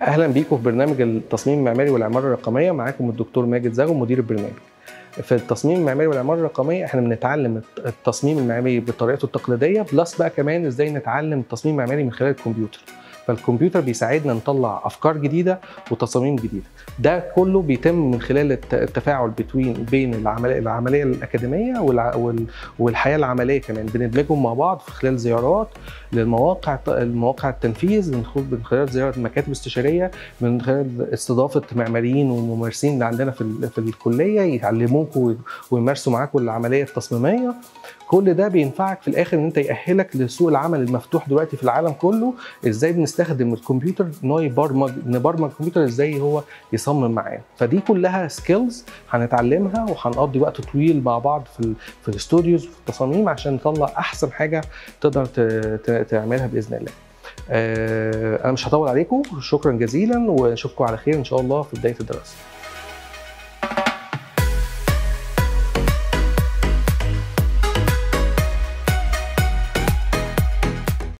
اهلا بيكم في برنامج التصميم المعماري والعماره الرقميه معاكم الدكتور ماجد زاغو مدير البرنامج في التصميم المعماري والعماره الرقميه احنا بنتعلم التصميم المعماري بطريقته التقليديه بلس بقى كمان ازاي نتعلم التصميم المعماري من خلال الكمبيوتر فالكمبيوتر بيساعدنا نطلع افكار جديده وتصاميم جديده ده كله بيتم من خلال التفاعل بين بين العمليه العمليه الاكاديميه والحياه العمليه كمان بندمجهم مع بعض في خلال زيارات للمواقع المواقع التنفيذ من خلال زياره مكاتب استشاريه من خلال استضافه معماريين وممارسين اللي عندنا في في الكليه يعلموكم ويمارسوا معاكم العمليه التصميميه كل ده بينفعك في الاخر ان انت يأهلك لسوق العمل المفتوح دلوقتي في العالم كله ازاي بنستخدم الكمبيوتر ان هو يبرمج نبرمج الكمبيوتر ازاي هو يصمم معانا فدي كلها سكيلز هنتعلمها وهنقضي وقت طويل مع بعض في في الاستوديوز في التصاميم عشان نطلع احسن حاجه تقدر تعملها باذن الله انا مش هطول عليكم شكرا جزيلا واشوفكم على خير ان شاء الله في بدايه الدراسه